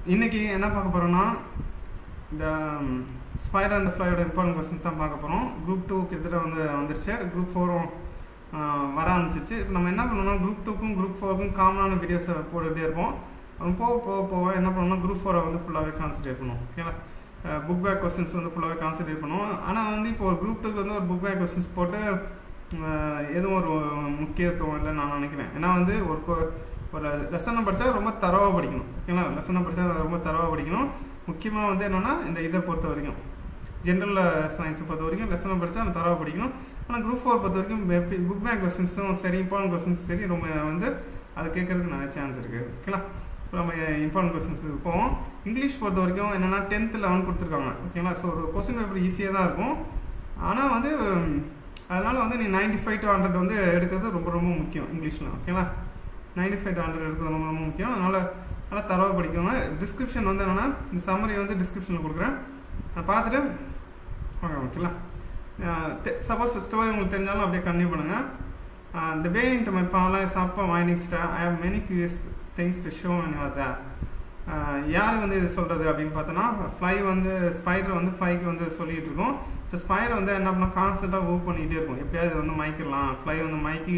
இன்னைக்கு என்ன பார்க்க போகிறோம்னா இந்த ஸ்பைடர் அந்த ஃப்ளையோட இம்பார்ட்டன்ட் கொஸ்டின்ஸ் தான் பார்க்க போகிறோம் குரூப் டூ கிட்டத்தட்ட வந்து வந்துருச்சு குரூப் ஃபோரும் வர ஆரம்பிச்சிச்சு இப்போ நம்ம என்ன பண்ணோம்னா குரூப் டூக்கும் குரூப் ஃபோருக்கும் காமனான வீடியோஸை போட்டுகிட்டே இருப்போம் அப்புறம் போக போக போக என்ன பண்ணணும்னா குரூப் ஃபோரை வந்து ஃபுல்லாகவே கான்சன்ட்ரேட் பண்ணுவோம் ஓகேங்களா புக் பேக் கொஸ்டின்ஸ் வந்து ஃபுல்லாகவே கான்சன்ட்ரேட் பண்ணுவோம் ஆனால் வந்து இப்போ ஒரு குரூப் டூக்கு வந்து ஒரு புக் பேக் கொஸ்டின்ஸ் போட்டு அஹ், எதுவும் ஒரு முக்கியத்துவம் இல்லை நான் நினைக்கிறேன் ஏன்னா வந்து ஒரு கொ- ஒரு லெசனை படித்தா ரொம்ப தரவாக படிக்கணும் ஓகேங்களா லெசனை படித்தா ரொம்ப தரவாக படிக்கணும் முக்கியமாக வந்து என்னென்னா இந்த இதை பொறுத்த வரைக்கும் ஜென்ரல் சயின்ஸை பொறுத்த வரைக்கும் லெசனை படித்தா அந்த தரவாக படிக்கணும் ஆனால் குரூப் ஃபோர் பொறுத்த வரைக்கும் புக் பேக் கொஸ்டின்ஸும் சரி இம்பார்ட்டன்ட் கொஸ்டின்ஸ் சரி ரொம்ப வந்து அது கேட்கறதுக்கு நிறைய சான்ஸ் இருக்குது ஓகேங்களா இப்போ நம்ம இம்பார்ட்டன்ட் கொஸ்டின்ஸ் போவோம் இங்கிலீஷ் பொறுத்த வரைக்கும் என்னென்னா டென்த்து லெவன் கொடுத்துருக்காங்க ஓகேங்களா ஸோ ஒரு கொஸ்டின் பேப்பர் ஈஸியாக தான் இருக்கும் ஆனால் வந்து உம், அதனால வந்து நீ 95 ஃபைவ் டு ஹண்ட்ரட் வந்து எடுக்கிறது ரொம்ப ரொம்ப முக்கியம் இங்கிலீஷில் ஓகேங்களா 95 ஃபைவ் டு ஹண்ட்ரட் எடுக்கிறது ரொம்ப ரொம்ப முக்கியம் அதனால் நல்லா தரவாக படிக்கோங்க டிஸ்கிரிப்ஷன் வந்து என்னென்னா இந்த சம்மரி வந்து டிஸ்கிரிப்ஷனில் கொடுக்குறேன் நான் பார்த்துட்டு ஓகே ஓகேங்களா சப்போஸ் ஸ்டோரி உங்களுக்கு தெரிஞ்சாலும் அப்படியே கண்டினியூ பண்ணுங்கள் the way into my parlour is up வைனிங் stair I have many curious things to show and you there யார் வந்து இது சொல்கிறது அப்படின்னு பார்த்தோன்னா ஃப்ளை வந்து ஸ்பைடர் வந்து ஃப்ளைக்கு வந்து சொல்லிகிட்டு இருக்கோம் ஸோ ஸ்பைடர் வந்து என்ன பண்ணால் கான்ஸ்டண்ட்டாக மூவ் பண்ணிகிட்டே இருக்கும் எப்படியாவது இது வந்து மைக்கிடலாம் ஃப்ளை வந்து மைக்கி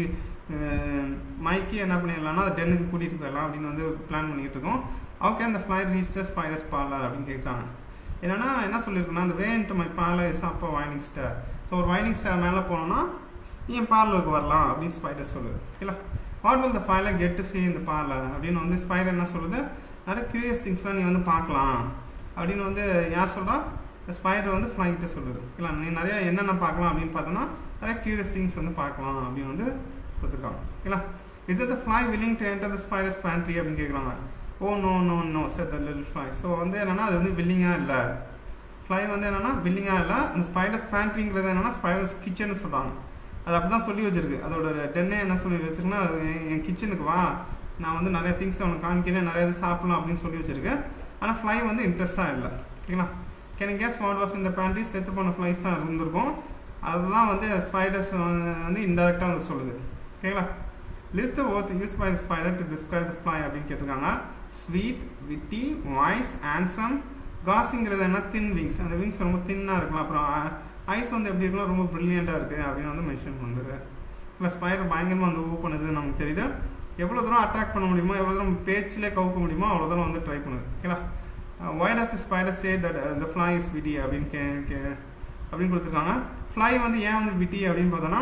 மைக்கி என்ன பண்ணிடலாம்னா அது டென்னுக்கு கூட்டிகிட்டு போயிடலாம் அப்படின்னு வந்து பிளான் பண்ணிகிட்டு இருக்கோம் ஓகே அந்த ஃப்ளை ரீச் ஸ்பைடர்ஸ் பார்லர் அப்படின்னு கேட்குறாங்க என்னன்னா என்ன சொல்லியிருக்குன்னா அந்த way into my parlour is up a வைனிங் ஸ்டார் ஸோ ஒரு வைனிங் ஸ்டார் மேலே போனோம்னா என் பார்லருக்கு வரலாம் அப்படின்னு ஸ்பைடர் சொல்லுது இல்லை what will the flier get to see இந்த பார்லர் அப்படின்னு வந்து ஸ்பைடர் என்ன சொல்லுது நிறைய கியூரியஸ் திங்ஸ்லாம் நீ வந்து பார்க்கலாம் அப்படின்னு வந்து யார் சொல்கிறா இந்த ஸ்பைடர் வந்து ஃப்ளைகிட்ட சொல்லுது இல்லை நீ நிறைய என்னென்ன பார்க்கலாம் அப்படின்னு பார்த்தோன்னா நிறைய கியூரியஸ் திங்ஸ் வந்து பார்க்கலாம் அப்படின்னு வந்து கொடுத்துருக்காங்க இல்லை is it the fly willing to enter the spider's pantry அப்படின்னு கேட்குறாங்க oh no no no said the little fly so வந்து என்னன்னா அது வந்து வில்லிங்காக இல்லை ஃப்ளை வந்து என்னன்னா வில்லிங்காக இல்லை அந்த ஸ்பைடர்ஸ் பேண்ட்ரிங்கிறது என்னன்னா ஸ்பைடர்ஸ் கிச்சன் சொல்கிறாங்க அது அப்படி தான் சொல்லி வச்சிருக்கு அதோட டென்னே என்ன சொல்லி வச்சிருக்குன்னா அது என் என் கிச்சனுக்கு வா நான் வந்து நிறைய திங்ஸ் அவனுக்கு காமிக்கிறேன் நிறைய இது சாப்பிடலாம் அப்படின்னு சொல்லி வச்சிருக்கு ஆனால் ஃப்ளை வந்து இன்ட்ரெஸ்ட்டாக இல்லை ஓகேங்களா கேன் கேஸ் ஸ்மார்ட் வாஷ் இந்த பேண்ட்ரி செத்து போன ஃப்ளைஸ் தான் இருந்திருக்கும் அதுதான் வந்து ஸ்பைடர்ஸ் வந்து இன்டெரக்டாக வந்து சொல்லுது ஓகேங்களா list words use by the spider to describe the fly அப்படின்னு கேட்டிருக்காங்க ஸ்வீட் விட்டி வாய்ஸ் ஆன்சம் காசிங்கிறது என்ன தின் விங்ஸ் அந்த விங்ஸ் ரொம்ப தின்னாக இருக்கலாம் அப்புறம் ஐஸ் வந்து எப்படி இருக்கலாம் ரொம்ப ப்ரில்லியண்ட்டாக இருக்குது அப்படின்னு வந்து மென்ஷன் பண்ணுறது இல்லை ஸ்பைடர் பயங்கரமாக வந்து மூவ் பண்ணுது நமக்கு தெரியுது எவ்வளோ தூரம் அட்ராக்ட் பண்ண முடியுமோ எவ்வளோ தூரம் பேச்சிலே கவுக்க முடியுமோ அவ்வளோ தூரம் வந்து ட்ரை பண்ணுது ஓகேங்களா why does spider say that the fly is witty அப்படின்னு கே கே அப்படின்னு கொடுத்துருக்காங்க ஃப்ளை வந்து ஏன் வந்து விட்டி அப்படின்னு பார்த்தோன்னா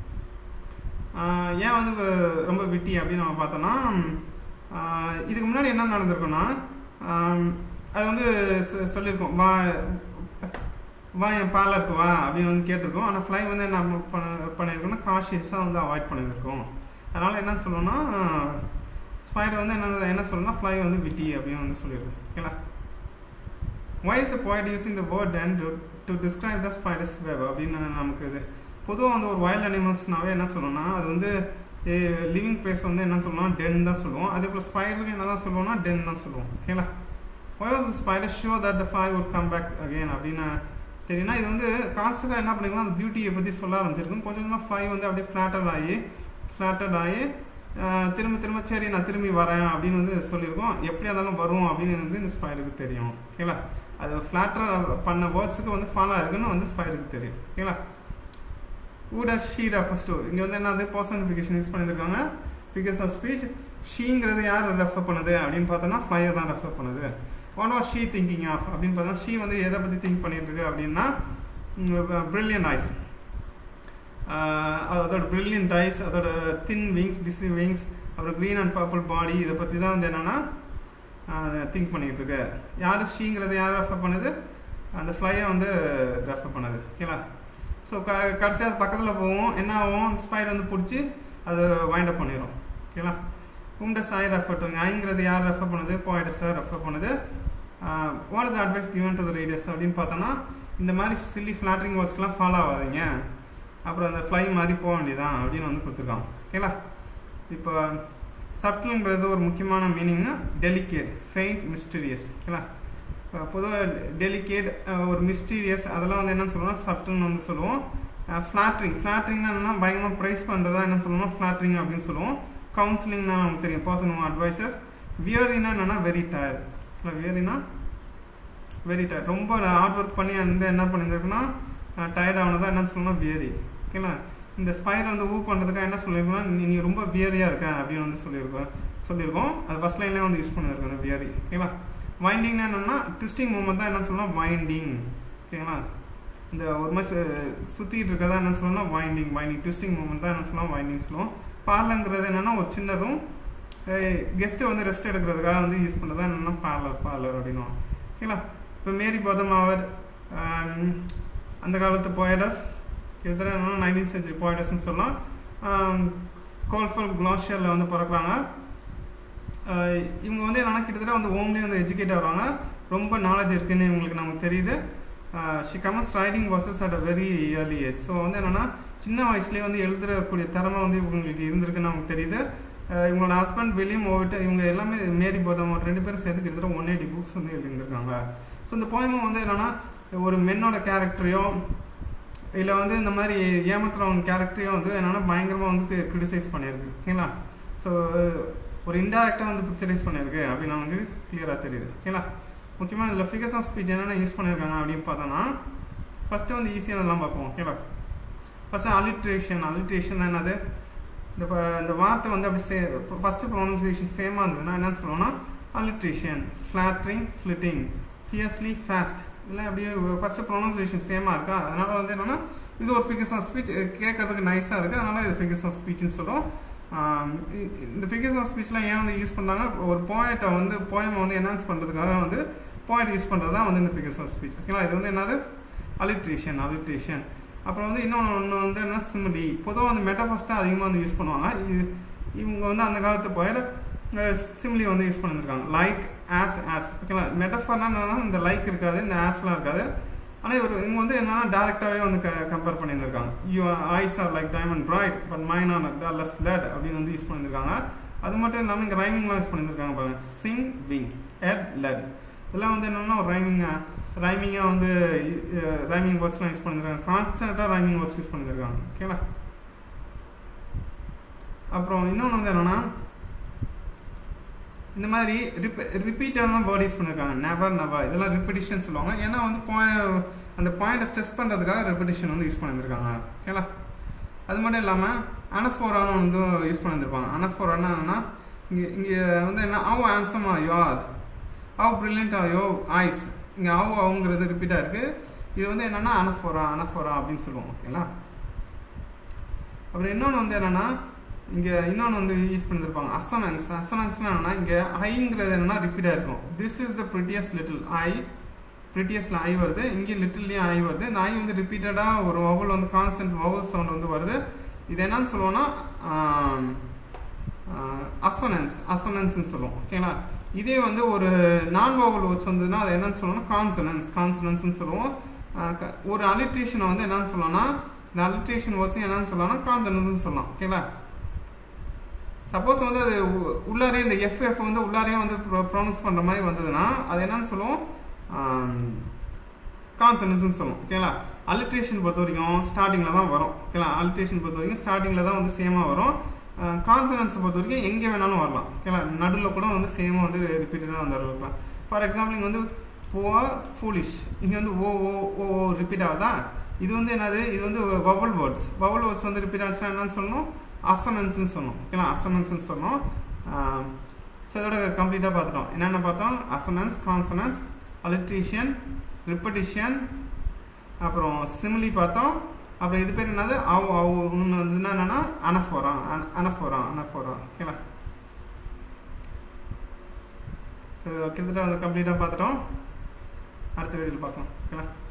ஆஹ் ஏன் வந்து வ- ரொம்ப விட்டி அப்படின்னு நம்ம பார்த்தோன்னா ஆஹ் இதுக்கு முன்னாடி என்ன நடந்திருக்குன்னா ஆஹ் அது வந்து சொ- சொல்லியிருக்கோம் வா வா என் பார்லருக்கு வா அப்படின்னு வந்து கேட்டிருக்கோம் ஆனால் ஃப்ளை வந்து என்ன பண்ண பண்ணியிருக்கோம்னா காஷியஸாக வந்து அவாய்ட் பண்ணியிருக்கோம் அதனால் என்ன சொல்லணும்னா ஸ்பைடர் வந்து என்ன என்ன சொல்லணும்னா ஃப்ளை வந்து விட்டி அப்படின்னு வந்து சொல்லியிருக்கோம் ஓகேங்களா why is the poet using the word den to, to describe the spider's web அப்படின்னு நமக்கு இது பொதுவாக வந்து ஒரு வைல்ட் அனிமல்ஸ்னாவே என்ன சொல்லணும்னா அது வந்து லிவிங் பிளேஸ் வந்து என்ன சொல்லணும் டென் தான் சொல்லுவோம் அதே போல் ஸ்பைடருக்கு என்ன தான் சொல்லுவோம்னா டென் தான் சொல்லுவோம் ஓகேங்களா why was the spider sure that the fly would come back again அப்படின்னு தெரியும்னா இது வந்து கான்ஸ்டன்டாக என்ன பண்ணிக்கலாம் அந்த பியூட்டியை பற்றி சொல்ல ஆரம்பிச்சிருக்கும் கொஞ்சம் கொஞ்சமாக ஃப்ளை வந்து அப்படியே ஃப்ளாட்டட் ஆகி ஃப்ளாட்டட் ஆகி ஆஹ் திரும்ப திரும்ப சரி நான் திரும்பி வரேன் அப்படின்னு வந்து சொல்லியிருக்கோம் எப்படி இருந்தாலும் வரும் அப்படின்னு வந்து இந்த ஸ்பைடருக்கு தெரியும் ஓகேங்களா அது ஃப்ளாட்டர் பண்ண வேர்ட்ஸுக்கு வந்து ஃபாலோ இருக்குன்னு வந்து ஸ்பைடருக்கு தெரியும் ஓகேங்களா ஊட ஷீ ரெஃபர்ஸ் டு இங்கே வந்து என்னது பர்சனிஃபிகேஷன் யூஸ் பண்ணியிருக்காங்க பிகாஸ் ஆஃப் ஸ்பீச் ஷீங்கிறது யார் ரெஃபர் பண்ணுது அப்படின்னு பார்த்தோன்னா ஃப்ளையை தான் ரெஃபர் பண்ணுது one was she thinking of அப்படின்னு பார்த்தோன்னா ஷீ வந்து எதை பற்றி திங்க் பண்ணிட்டு இருக்கு அப்படின்னா பிரில்லியன் ஐஸ் அதோட பிரில்லியன்ட் ஐஸ் அதோட தின் விங்ஸ் பிஸி விங்ஸ் அப்புறம் க்ரீன் அண்ட் பர்பிள் பாடி இதை பற்றி தான் வந்து என்னென்னா திங்க் பண்ணிகிட்டு இருக்கு யார் ஷீங்கிறத யார் ரெஃபர் பண்ணுது அந்த ஃப்ளையை வந்து ரெஃபர் பண்ணுது ஓகேங்களா ஸோ க கடைசியாக அது பக்கத்தில் போவோம் என்ன ஆகும் ஸ்பைடர் வந்து பிடிச்சி அது வைண்ட் அப் பண்ணிடும் ஓகேங்களா உண்ட சாய் ரெஃபர் டு ஐங்கிறது யார் ரெஃபர் பண்ணுது போய்டஸை ரெஃபர் பண்ணுது what is advice given to the readers அப்படின்னு பார்த்தோன்னா இந்த மாதிரி சில்லி ஃப்ளாட்டரிங் வேர்ட்ஸ்க்கெலாம் ஃபாலோ ஆகாதீங்க அப்புறம் அந்த ஃப்ளை மாதிரி போக வேண்டியதான் அப்படின்னு வந்து கொடுத்துருக்காங்க ஓகேங்களா இப்போ சப்டில்ங்கிறது ஒரு முக்கியமான மீனிங்னா டெலிகேட் ஃபெயிண்ட் மிஸ்டீரியஸ் ஓகேங்களா பொதுவாக டெலிகேட் ஒரு மிஸ்டீரியஸ் அதெல்லாம் வந்து என்ன சொல்லுவோம்னா சப்டில்னு வந்து சொல்லுவோம் ஃப்ளாட்ரிங் ஃப்ளாட்ரிங்னா என்னன்னா பயங்கரமாக ப்ரைஸ் பண்ணுறதா என்ன சொல்லுவோம்னா ஃப்ளாட்ரிங் அப்படின்னு சொல்லுவோம் கவுன்சிலிங்னா நமக்கு தெரியும் பர்சன் அட்வைசஸ் வியர்னா என்னன்னா வெரி டயர் இல்லை வியரினா வெரி டயர்ட் ரொம்ப ஹார்ட் ஒர்க் பண்ணி வந்து என்ன பண்ணியிருந்திருக்குன்னா டயர்ட் ஆனதான் என்ன சொல்லணும்னா வியரி ஓகேங்களா இந்த ஸ்பைர் வந்து ஊ பண்ணுறதுக்காக என்ன சொல்லியிருக்கோம்னா நீ நீ ரொம்ப வியரியாக இருக்க அப்படின்னு வந்து சொல்லியிருக்கோம் சொல்லியிருக்கோம் அது ஃபஸ்ட் லைன்லேயே வந்து யூஸ் பண்ணியிருக்கோம் அந்த வியரி ஓகேங்களா வைண்டிங்னா என்னென்னா ட்விஸ்டிங் மூமெண்ட் தான் என்ன சொல்லணும் வைண்டிங் ஓகேங்களா இந்த ஒரு மாதிரி சு- சுத்திட்டு இருக்கதா என்ன சொல்லணும்னா வைண்டிங் வைண்டிங் ட்விஸ்டிங் மூமெண்ட் தான் என்ன சொல்லலாம் வைண்டிங் சொல்லுவோம் பார்லங்கிறது என்னன்னா ஒரு சின்ன ரூம் கெஸ்ட்டு வந்து ரெஸ்ட் எடுக்கிறதுக்காக வந்து யூஸ் பண்ணுறது என்னன்னா பார்லர் பார்லர் அப்படின்னுவோம் ஓகேங்களா இப்போ மேரி பதம் அவர் அந்த காலத்து போயடஸ் கிட்டத்தட்ட என்னன்னா நைன்டீன் சென்ச்சுரி போயடஸ்ன்னு சொல்லலாம் கோல்ஃபல் குளாஷியரில் வந்து பிறக்குறாங்க ஆஹ் இவங்க வந்து என்னன்னா கிட்டத்தட்ட வந்து ஹோம்லேயே வந்து எஜுகேட் ஆகிறாங்க ரொம்ப நாலேஜ் இருக்குன்னு இவங்களுக்கு நமக்கு தெரியுது she comes riding process at a very early age so வந்து என்னன்னா சின்ன வயசுலேயே வந்து எழுதுறக்கூடிய திறமை வந்து இவங்களுக்கு இருந்திருக்குன்னு நமக்கு தெரியுது ஆஹ் இவங்களோட ஹஸ்பண்ட் வில்லியம் ஓவிட்டு இவங்க எல்லாமே மேரி போதம் ரெண்டு பேரும் சேர்த்து கிட்டத்தட்ட ஒன் எயிட்டி புக்ஸ் வந்து எழுதியிருந்திருக்காங்க ஸோ இந்த போயமும் வந்து என்னன்னா ஒரு மென்னோட கேரக்டரையோ இல்லை வந்து இந்த மாதிரி ஏமாத்துறவங்க கேரக்டரையும் வந்து என்னன்னா பயங்கரமாக வந்து கிரிட்டிசைஸ் பண்ணியிருக்கு ஓகேங்களா ஸோ ஒரு இன்டெரக்டாக வந்து பிக்சரைஸ் பண்ணியிருக்கு அப்படின்னு நமக்கு கிளியராக தெரியுது ஓகேங்களா முக்கியமாக இதில் ஃபிகர்ஸ் ஆஃப் ஸ்பீச் என்னென்ன யூஸ் பண்ணியிருக்காங்க அப்படின்னு பார்த்தோன்னா ஃபஸ்ட்டு வந்து ஈஸியானதெல்லாம் பார்ப்போம் ஓகேவா ஃபஸ்ட்டு அலிட்ரேஷன் அலிட்ரேஷன் என்னது இந்த ப- இந்த வார்த்தை வந்து அப்படி சே ஃபஸ்ட்டு ப்ரொனன்சியேஷன் சேமாக இருந்ததுன்னா என்னன்னு சொல்லுவோம்னா alliteration fluttering flitting fiercely fast இதெல்லாம் அப்படியே ஃபஸ்ட்டு ப்ரொனன்சியேஷன் சேமாக இருக்கா அதனால் வந்து என்னென்னா இது ஒரு ஃபிகர்ஸ் ஆஃப் ஸ்பீச் கேட்கறதுக்கு நைஸாக இருக்குது அதனால் இது ஃபிகர்ஸ் ஆஃப் ஸ்பீச்னு சொல்கிறோம் இந்த ஃபிகர்ஸ் ஆஃப் ஸ்பீச்லாம் ஏன் வந்து யூஸ் பண்ணாங்க ஒரு போயட்டை வந்து போயமை வந்து என்ஹான்ஸ் பண்ணுறதுக்காக வந்து போயட் யூஸ் பண்ணுறது தான் வந்து இந்த ஃபிகர்ஸ் ஆஃப் ஸ்பீச் ஓகேங்களா இது வந்து என்னது அலிட்ரேஷன் அலிட்ரேஷன் அப்புறம் வந்து இன்னொன்று ஒன்று வந்து என்ன சிமிலி பொதுவாக வந்து மெட்டாஃபர்ஸ் தான் அதிகமாக வந்து யூஸ் பண்ணுவாங்க இது இவங்க வந்து அந்த காலத்து போயிட சிமிலி வந்து யூஸ் பண்ணியிருக்காங்க லைக் ஆஸ் ஆஸ் ஓகேங்களா மெட்டஃபர்னா என்னன்னா இந்த லைக் இருக்காது இந்த ஆஸ்லாம் இருக்காது ஆனால் இவர் இவங்க வந்து என்னன்னா டேரெக்டாகவே வந்து க கம்பேர் பண்ணியிருந்திருக்காங்க you eyes are like diamond bright but mine are less lead அப்படின்னு வந்து யூஸ் பண்ணியிருக்காங்க அது மட்டும் இல்லாமல் இங்கே ரைமிங்லாம் யூஸ் பண்ணியிருக்காங்க பாருங்க சிங் விங் ஹெட் லெட் இதெல்லாம் வந்து என்னென்னா ஒரு ரைமிங்காக ரைமிங்காக வந்து ரைமிங் வேர்ட்ஸ்லாம் யூஸ் பண்ணியிருக்காங்க கான்ஸ்டண்ட்டாக ரைமிங் வேர்ட்ஸ் யூஸ் பண்ணியிருக்காங்க ஓகேங்களா அப்புறம் இன்னொன்று வந்து என்னென்னா இந்த மாதிரி ரிப்ப ரிப்பீட்டடான வேர்ட் யூஸ் பண்ணியிருக்காங்க நெவர் நெவர் இதெல்லாம் ரிப்பிட்டிஷன் சொல்லுவாங்க ஏன்னா வந்து பாய் அந்த பாயிண்ட்டை ஸ்ட்ரெஸ் பண்ணுறதுக்காக ரெப்பிட்டிஷன் வந்து யூஸ் பண்ணியிருக்காங்க ஓகேங்களா அது மட்டும் இல்லாமல் அனஃபோரான்னு வந்து யூஸ் பண்ணியிருப்பாங்க அனஃபோரானா என்னன்னா இங்கே இங்கே வந்து என்ன ஹவ் ஆன்சமா you are how brilliant are your eyes இங்கே ஹவ் அவங்கிறது ரிப்பீட்டாக இருக்குது இது வந்து என்னென்னா அனஃபோரா அனஃபோரா அப்படின்னு சொல்லுவோம் ஓகேங்களா அப்புறம் இன்னொன்று வந்து என்னென்னா இங்கே இன்னொன்று வந்து யூஸ் பண்ணியிருப்பாங்க அசனன்ஸ் அசனன்ஸ்னா என்னன்னா இங்கே ஐங்கிறது என்னன்னா ரிப்பீட்டாக இருக்கும் this is the prettiest little eye ப்ரிட்டியஸ்டில் ஐ வருது இங்கே லிட்டில்லையும் ஐ வருது இந்த ஐ வந்து ரிப்பீட்டடாக ஒரு வவல் வந்து கான்ஸ்டன்ட் வவல் சவுண்ட் வந்து வருது இது என்னன்னு சொல்லுவோம்னா அசனன்ஸ் அசனன்ஸ்னு சொல்லுவோம் ஓகேங்களா இதே வந்து ஒரு நான் வவல் வேர்ட்ஸ் வந்ததுன்னா அது என்னன்னு சொல்லுவோம்னா கான்சனன்ஸ் கான்சனன்ஸ்னு சொல்லுவோம் ஆஹ் க- ஒரு அலிட்ரேஷனை வந்து என்னன்னு சொல்லலாம்னா இந்த அலிட்ரேஷன் வேர்ட்ஸும் என்னன்னு சொல்லலாம்னா கான்சனன்ஸ்னு சொல்லலாம் ஓகேங்களா சப்போஸ் வந்து அது உ- உள்ளாரே இந்த எஃப்எஃப் வந்து உள்ளாரே வந்து ப்ரொனவுன்ஸ் பண்ணுற மாதிரி வந்ததுன்னா அது என்னன்னு சொல்லுவோம் கான்சனன்ஸ்னு சொல்லுவோம் ஓகேங்களா அலிட்ரேஷன் பொறுத்த வரைக்கும் ஸ்டார்டிங்கில் தான் வரும் ஓகேங்களா அலிட்ரேஷன் பொறுத்த வரைக்கும் ஸ்டார்டிங்கில் தான் வந்து சேமாக வரும் கான்சனன்ஸ் பொறுத்த வரைக்கும் எங்கே வேணாலும் வரலாம் ஓகேங்களா நடுவில் கூட வந்து சேமாக வந்து ரிப்பீட்டடாக வந்து இருக்கலாம் ஃபார் எக்ஸாம்பிள் இங்கே வந்து புவர் ஃபூலிஷ் இங்கே வந்து ஓ ஓ ஓ ஓ ரிப்பீட் ஆகுதா இது வந்து என்னது இது வந்து வவல் வேர்ட்ஸ் வவல் வேர்ட்ஸ் வந்து ரிப்பீட் ஆச்சுன்னா என்னன்னு சொல்லணும் அசனன்ஸ்னு சொன்னோம் ஓகேங்களா அசனன்ஸ்னு சொன்னோம் ஸோ இதோட கம்ப்ளீட்டாக பார்த்துட்டோம் என்னென்ன பார்த்தோம் அசனன்ஸ் கான்சனன்ஸ் அலிட்ரேஷன் ரிப்படிஷன் அப்புறம் சிமிலி பார்த்தோம் அப்புறம் இது பேர் என்னது அவ் அவ் ஒன்று வந்து என்னன்னா அனஃபோரா அனஃபோரா அனஃபோரா ஓகேங்களா ஸோ கிட்டத்தட்ட வந்து கம்ப்ளீட்டாக பார்த்துட்டோம் அடுத்த வீடியோவில் பார்க்கலாம் ஓகேங்களா